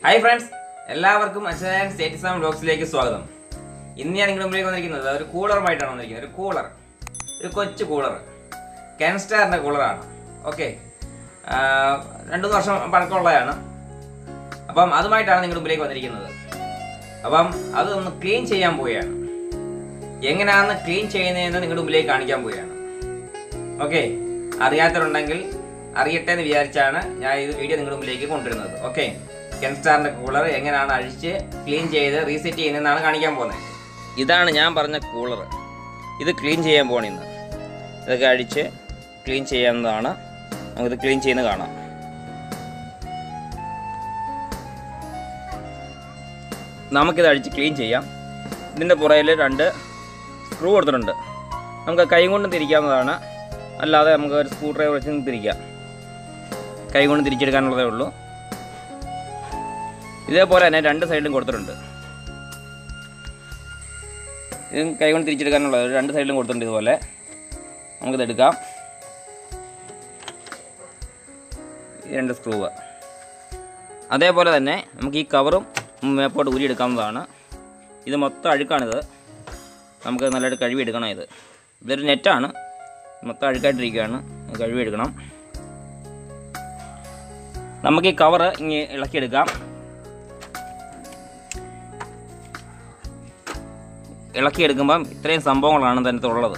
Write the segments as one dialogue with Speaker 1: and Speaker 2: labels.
Speaker 1: hi friends എല്ലാവർക്കും അച്ഛൻ സ്റ്റേറ്റിസാം ബ്ലോഗ്സിലേക്ക് സ്വാഗതം ഇന്ന് ഞാൻ നിങ്ങളുടെ മുമ്പിലേക്ക് വന്നിരിക്കുന്നത് ഒരു കൂളറുമായിട്ടാണ് വന്നിരിക്കുന്നത് ഒരു കൂളർ ഒരു കൊച്ചു കൂളർ കാൻസ്റ്റാറിൻ്റെ കൂളറാണ് ഓക്കെ രണ്ടു മൂന്ന് വർഷം പഴക്കമുള്ളതാണ് അപ്പം അതുമായിട്ടാണ് നിങ്ങളുടെ മുമ്പിലേക്ക് വന്നിരിക്കുന്നത് അപ്പം അതൊന്ന് ക്ലീൻ ചെയ്യാൻ പോവുകയാണ് എങ്ങനെയാണെന്ന് ക്ലീൻ ചെയ്യുന്നതെന്ന് നിങ്ങളുടെ മുമ്പിലേക്ക് കാണിക്കാൻ പോവുകയാണ് ഓക്കെ അറിയാത്തവരുണ്ടെങ്കിൽ അറിയട്ടെ എന്ന് വിചാരിച്ചാണ് ഞാൻ ഇത് വീഡിയോ നിങ്ങളുടെ മുമ്പിലേക്ക് കൊണ്ടുവരുന്നത് ഓക്കെ കെൻസ്റ്റാറിന്റെ കൂളർ എങ്ങനെയാണ് അഴിച്ച് ക്ലീൻ ചെയ്ത് റീസെറ്റ് ചെയ്യുന്നതെന്നാണ് കാണിക്കാൻ പോകുന്നത് ഇതാണ് ഞാൻ പറഞ്ഞ കൂളർ ഇത് ക്ലീൻ ചെയ്യാൻ പോണിന്ന് ഇതൊക്കെ അഴിച്ച് ക്ലീൻ ചെയ്യാവുന്നതാണ് നമുക്കിത് ക്ലീൻ ചെയ്യുന്നത് കാണാം നമുക്കിത് അഴിച്ച് ക്ലീൻ ചെയ്യാം ഇതിൻ്റെ പുറയിൽ രണ്ട് സ്ക്രൂ കൊടുത്തിട്ടുണ്ട് നമുക്ക് കൈ കൊണ്ടും തിരിക്കാവുന്നതാണ് അല്ലാതെ നമുക്ക് ഒരു സ്ക്രൂ ഡ്രൈവർ വെച്ച് തിരിക്കാം കൈ കൊണ്ട് തിരിച്ചെടുക്കാനുള്ളതേ ഉള്ളൂ ഇതേപോലെ തന്നെ രണ്ട് സൈഡിലും കൊടുത്തിട്ടുണ്ട് ഇത് കൈ കൊണ്ട് തിരിച്ചെടുക്കാനുള്ളത് രണ്ട് സൈഡിലും കൊടുത്തിട്ടുണ്ട് ഇതുപോലെ നമുക്കിത് എടുക്കാം ഈ രണ്ട് സ്ക്രൂവ് അതേപോലെ തന്നെ നമുക്ക് ഈ കവറും മേപ്പോട്ട് ഊരിയെടുക്കാവുന്നതാണ് ഇത് മൊത്തം അഴുക്കാണിത് നമുക്ക് നല്ലതായിട്ട് കഴുകിയെടുക്കണം ഇത് ഇതൊരു നെറ്റാണ് മൊത്തം അഴുക്കായിട്ടിരിക്കുകയാണ് ഇത് കഴുകിയെടുക്കണം നമുക്ക് ഈ കവറ് ഇങ്ങനെ ഇളക്കിയെടുക്കാം ഇളക്കിയെടുക്കുമ്പം ഇത്രയും സംഭവങ്ങളാണ് ഇതിനകത്ത് ഉള്ളത്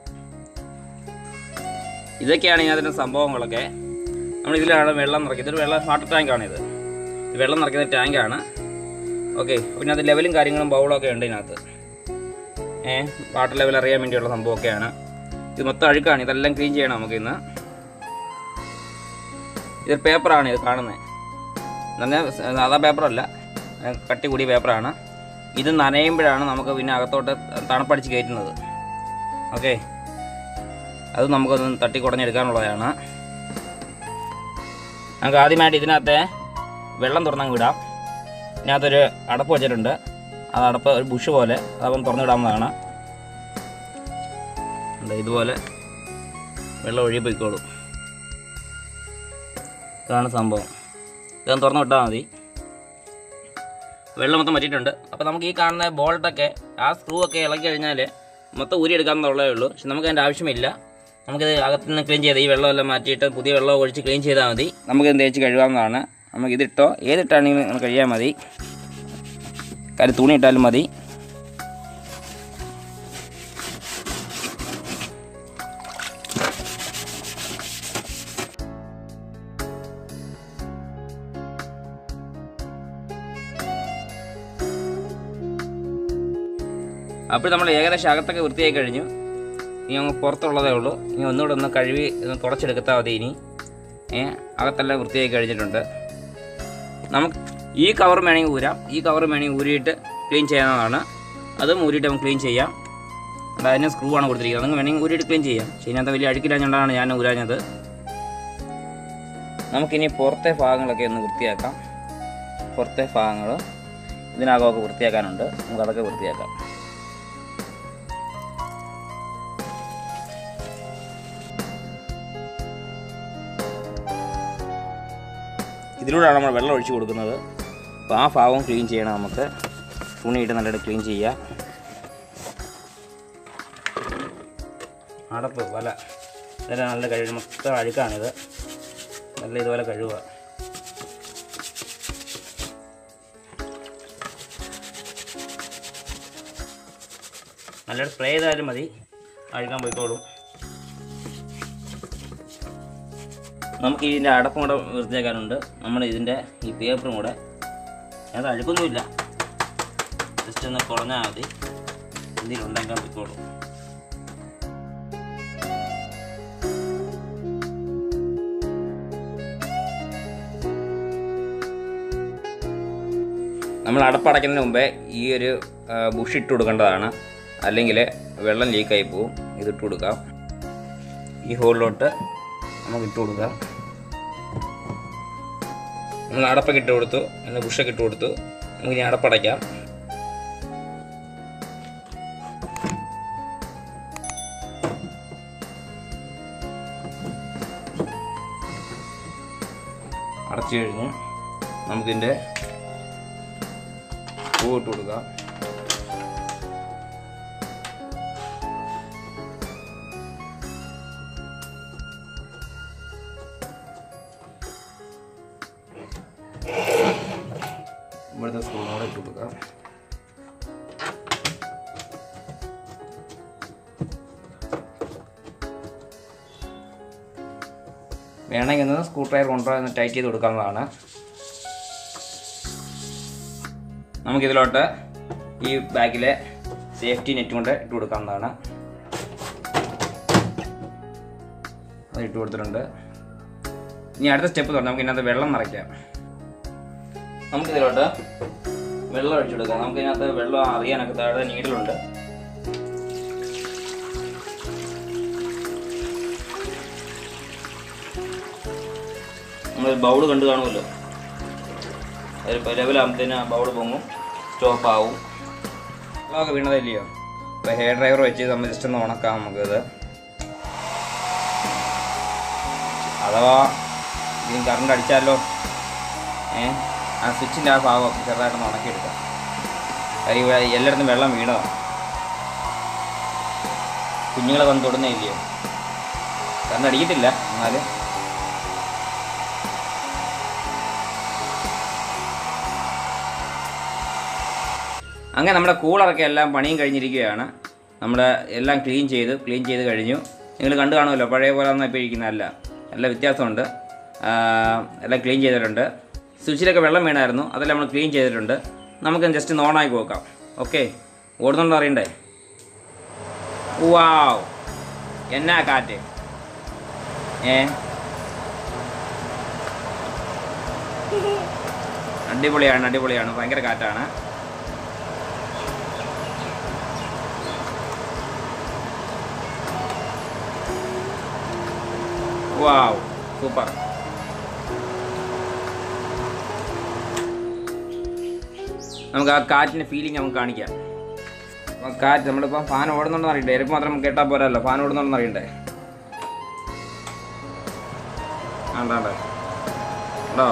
Speaker 1: ഇതൊക്കെയാണ് ഇതിനകത്തിൻ്റെ സംഭവങ്ങളൊക്കെ നമ്മൾ ഇതിലാണ് വെള്ളം നിറയ്ക്കുന്നത് ഇതൊരു വെള്ളം വാട്ടർ ടാങ്കാണ് ഇത് ഇത് വെള്ളം നിറയ്ക്കുന്ന ടാങ്കാണ് ഓക്കെ പിന്നെ അത് ലെവലും കാര്യങ്ങളും ബൗളൊക്കെ ഉണ്ട് ഇതിനകത്ത് ഏ വാട്ടർ ലെവൽ അറിയാൻ വേണ്ടിയുള്ള സംഭവമൊക്കെയാണ് ഇത് മൊത്തം അഴുക്കാണ് ഇതെല്ലാം ക്ലീൻ ചെയ്യണം നമുക്ക് ഇന്ന് ഇതൊരു പേപ്പറാണ് ഇത് കാണുന്നത് നല്ല സാധാ പേപ്പറല്ല ഏ, കട്ടി കൂടിയ പേപ്പറാണ് ഇത് നനയുമ്പോഴാണ് നമുക്ക് പിന്നെ അകത്തോട്ട് തണുപ്പടിച്ച് കയറ്റുന്നത് ഓക്കെ അത് നമുക്കൊന്ന് തട്ടി കുടഞ്ഞെടുക്കാനുള്ളതാണ് നമുക്ക് ആദ്യമായിട്ട് ഇതിനകത്തെ വെള്ളം തുറന്നങ്ങ് വിടാം ഇതിനകത്തൊരു അടപ്പ് വെച്ചിട്ടുണ്ട് അത് അടപ്പ് ഒരു ബുഷ് പോലെ അതപ്പം തുറന്നിടാവുന്നതാണ് ഉണ്ട്, ഇതുപോലെ വെള്ളം ഒഴുകി പോയിക്കോളും ഇതാണ് സംഭവം ഇതൊന്ന് തുറന്നു വിട്ടാൽ മതി വെള്ളം മൊത്തം പറ്റിയിട്ടുണ്ട് അപ്പോൾ നമുക്ക് ഈ കാണുന്ന ബോൾട്ടൊക്കെ ആ സ്ക്രൂ ഒക്കെ ഇളക്കി കഴിഞ്ഞാൽ മൊത്തം ഊരിയെടുക്കാമെന്നുള്ളതേ ഉള്ളൂ പക്ഷെ നമുക്ക് അതിൻ്റെ ആവശ്യമില്ല നമുക്കിത് അകത്ത് നിന്ന് ക്ലീൻ ചെയ്ത് ഈ വെള്ളമെല്ലാം മാറ്റിയിട്ട് പുതിയ വെള്ളം ഒഴിച്ച് ക്ലീൻ ചെയ്താൽ മതി നമുക്കിത് തേച്ച് കഴുകാവുന്നതാണ് നമുക്ക് ഇതിട്ടോ ഏതിട്ടാണെങ്കിലും കഴിയാൽ മതി കാര്യം തുണി ഇട്ടാലും മതി അപ്പോൾ നമ്മൾ ഏകദേശം അകത്തൊക്കെ വൃത്തിയായി കഴിഞ്ഞു ഇനി അങ്ങ് പുറത്തുള്ളതേ ഉള്ളൂ ഇനി ഒന്നുകൂടെ ഒന്ന് കഴുകി ഒന്ന് തുടച്ചെടുത്താൽ മതി ഇനി ഏ അകത്തെല്ലാം വൃത്തിയായി കഴിഞ്ഞിട്ടുണ്ട് നമുക്ക് ഈ കവർ വേണമെങ്കിൽ ഊരാം ഈ കവർ വേണമെങ്കിൽ ഊരിയിട്ട് ക്ലീൻ ചെയ്യാവുന്നതാണ് അതും ഊരിയിട്ട് നമുക്ക് ക്ലീൻ ചെയ്യാം അത് അതിന് സ്ക്രൂ ആണ് കൊടുത്തിരിക്കുന്നത് അതും വേണമെങ്കിൽ ഊരിയിട്ട് ക്ലീൻ ചെയ്യാം പക്ഷേ ഇതിനകത്ത് വലിയ അഴുക്കില്ലാഞ്ഞുകൊണ്ടാണ് ഞാൻ ഊരാഞ്ഞത് നമുക്കിനി പുറത്തെ ഭാഗങ്ങളൊക്കെ ഒന്ന് വൃത്തിയാക്കാം പുറത്തെ ഭാഗങ്ങൾ ഇതിനകമൊക്കെ വൃത്തിയാക്കാനുണ്ട് നമുക്ക് അതൊക്കെ വൃത്തിയാക്കാം ഇതിലൂടെയാണ് നമ്മൾ വെള്ളം ഒഴിച്ച് കൊടുക്കുന്നത് അപ്പോൾ ആ ഭാഗവും ക്ലീൻ ചെയ്യണം നമുക്ക് തുണിയിട്ട് നല്ലതായിട്ട് ക്ലീൻ ചെയ്യുക അടപ്പ് വല ഇതെല്ലാം നല്ല കഴുകി മൊത്തം അഴുക്കാണിത് നല്ല ഇതുപോലെ കഴുകുക നല്ലൊരു സ്പ്രേ ചെയ്താലും മതി അഴുക്കാൻ പോയിക്കോളും നമുക്ക് ഇതിൻ്റെ അടപ്പും കൂടെ വൃത്തിയാക്കാനുണ്ട് നമ്മൾ ഇതിൻ്റെ ഈ പേപ്പറും കൂടെ അത് അഴുക്കൊന്നുമില്ല ജസ്റ്റ് ഒന്ന് കുളഞ്ഞാൽ മതി എന്തെങ്കിലും ഉണ്ടാക്കാൻ പറ്റുള്ളൂ നമ്മൾ അടപ്പടയ്ക്കുന്നതിന് മുമ്പേ ഈ ഒരു ബുഷ് ഇട്ട് കൊടുക്കേണ്ടതാണ് അല്ലെങ്കിൽ വെള്ളം ലീക്കായി പോവും ഇതിട്ട് കൊടുക്കാം ഈ ഹോളിലോട്ട് നമുക്ക് ഇട്ട് കൊടുക്കാം നമ്മൾ അടപ്പൊക്കെ ഇട്ട് കൊടുത്തു പിന്നെ ബുഷൊക്കെ ഇട്ട് കൊടുത്തു നമുക്ക് ഇനി അടപ്പടയ്ക്കാം അടച്ചു കഴിഞ്ഞ് നമുക്കിതിൻ്റെ സ്ക്രൂ ഇട്ട് കൊടുക്കുക ഇവിടുത്തെ സ്ക്രൂ കൂടെ ഇട്ട് കൊടുക്കുക വേണമെങ്കിൽ ഒന്ന് സ്ക്രൂ ഡ്രൈവർ കൊണ്ടുവന്ന് ടൈറ്റ് ചെയ്ത് കൊടുക്കാവുന്നതാണ് നമുക്കിതിലോട്ട് ഈ ബാഗിലെ സേഫ്റ്റി നെറ്റ് കൊണ്ട് ഇട്ട് കൊടുക്കാവുന്നതാണ് അത് ഇട്ട് കൊടുത്തിട്ടുണ്ട് ഇനി അടുത്ത സ്റ്റെപ്പ് തുടങ്ങാം നമുക്ക് ഇതിനകത്ത് വെള്ളം നിറയ്ക്കാം നമുക്കിതിലോട്ട് വെള്ളം ഒഴിച്ചു കൊടുക്കാം നമുക്ക് ഇതിനകത്ത് വെള്ളം അറിയാനൊക്കെ താഴെ നീഡിലുണ്ട് നമ്മൾ ബൗള് കണ്ടു കാണുമല്ലോ ലെവലാകുമ്പത്തേന് ആ ബൗള് പൊങ്ങും സ്റ്റോപ്പ് ആവും ഒക്കെ വീണതല്ലയോ അപ്പോൾ ഹെയർ ഡ്രൈവർ വെച്ച് നമ്മൾ ജസ്റ്റ് ഒന്ന് ഉണക്കാം നമുക്കിത് അഥവാ ഇതിന് കറണ്ട് അടിച്ചാലോ ഏ ആ സ്വിച്ചിൻ്റെ ആ ഭാഗം ചെറുതായിട്ടൊന്ന് ഉണക്കിയെടുക്കാം കാര്യം ഇവിടെ എല്ലായിടത്തും വെള്ളം വീണതാണ് കുഞ്ഞുങ്ങളെ വന്ന് തൊടുന്നേ ഇല്ലയോ കറണ്ട് അടിക്കത്തില്ല എന്നാലും അങ്ങനെ നമ്മുടെ കൂളറൊക്കെ എല്ലാം പണിയും കഴിഞ്ഞിരിക്കുകയാണ് നമ്മൾ എല്ലാം ക്ലീൻ ചെയ്ത് ക്ലീൻ ചെയ്ത് കഴിഞ്ഞു നിങ്ങൾ കണ്ടു കാണുമല്ലോ പഴയ പോലെ ഒന്നും ഇപ്പോൾ ഇരിക്കുന്നതല്ല നല്ല വ്യത്യാസമുണ്ട് ആ, എല്ലാം ക്ലീൻ ചെയ്തിട്ടുണ്ട് സ്വിച്ചിലൊക്കെ വെള്ളം വീണായിരുന്നു അതെല്ലാം നമ്മൾ ക്ലീൻ ചെയ്തിട്ടുണ്ട് നമുക്ക് ജസ്റ്റ് ഓണാക്കി നോക്കാം ഓക്കെ ഓടുന്നുണ്ടോ അറിയണ്ടേ വാവ് എന്നാ കാറ്റ് ഏ അടിപൊളിയാണ് അടിപൊളിയാണ് ഭയങ്കര കാറ്റാണ് വാവ് സൂപ്പർ നമുക്ക് ആ കാറ്റിൻ്റെ ഫീലിംഗ് നമുക്ക് കാണിക്കാം അപ്പം കാറ്റ് നമ്മളിപ്പോൾ ഫാൻ ഓടുന്നുണ്ടെന്ന് അറിയണ്ടേ എരിപ്പ് മാത്രം കേട്ടാൽ പോരല്ലോ ഫാൻ ഓടുന്നുണ്ടെന്ന് അറിയണ്ടേ ആണ്ടാണ്ടേ ഉണ്ടോ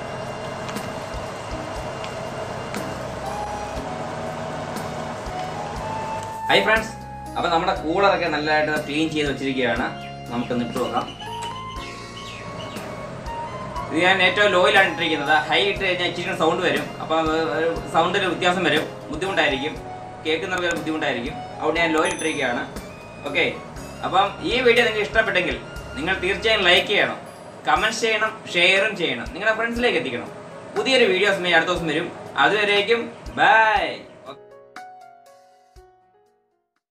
Speaker 1: ഹൈ ഫ്രണ്ട്സ് അപ്പോൾ നമ്മുടെ കൂളറൊക്കെ നല്ലതായിട്ട് ക്ലീൻ ചെയ്ത് വെച്ചിരിക്കുകയാണ് നമുക്കൊന്ന് ഇട്ട് നോക്കാം ഇത് ഞാൻ ഏറ്റവും ലോയിലാണ് ഇട്ടിരിക്കുന്നത് ഹൈ ഇട്ട് കഴിഞ്ഞാൽ ഇച്ചിരി സൗണ്ട് വരും അപ്പോൾ സൗണ്ടിൽ വ്യത്യാസം വരും ബുദ്ധിമുട്ടായിരിക്കും കേൾക്കുന്നവർക്ക് ഒരു ബുദ്ധിമുട്ടായിരിക്കും അതുകൊണ്ട് ഞാൻ ലോയിൽ ഇട്ടിരിക്കുകയാണ് ഓക്കെ അപ്പം ഈ വീഡിയോ നിങ്ങൾക്ക് ഇഷ്ടപ്പെട്ടെങ്കിൽ നിങ്ങൾ തീർച്ചയായും ലൈക്ക് ചെയ്യണം കമൻറ്റ് ചെയ്യണം ഷെയറും ചെയ്യണം നിങ്ങളുടെ ഫ്രണ്ട്സിലേക്ക് എത്തിക്കണം പുതിയൊരു വീഡിയോസ് അടുത്ത ദിവസം വരും അതുവരേക്കും ബൈ